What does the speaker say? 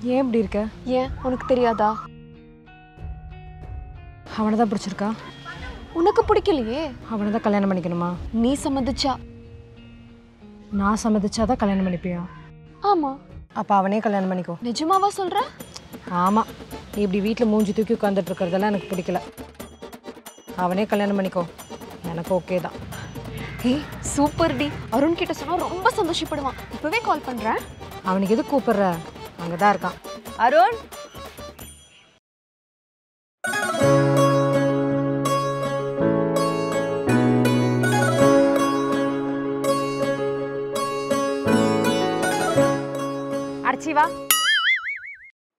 ஏன் இப்படி இருக்க ஏன் உனக்கு தெரியாதா அவனை தான் பிடிச்சிருக்கா உனக்கு பிடிக்கலையே அவனை தான் கல்யாணம் பண்ணிக்கணுமா நீ சம்மதிச்சா நான் சம்மதிச்சாதான் கல்யாணம் பண்ணிப்பியா ஆமா அப்போ அவனே கல்யாணம் பண்ணிக்கோ நிஜமாவா சொல்ற ஆமாம் நீ இப்படி வீட்டில் மூஞ்சி தூக்கி உட்காந்துட்டு இருக்கிறதெல்லாம் எனக்கு பிடிக்கல அவனே கல்யாணம் பண்ணிக்கோ எனக்கு ஓகே தான் ஏய் சூப்பர் டி அருண் கிட்ட சொன்னா ரொம்ப சந்தோஷப்படுவான் இப்பவே கால் பண்றேன் அவனுக்கு எது கூப்பிடுற அங்கே தான் இருக்கான் அருண் அடிச்சி வா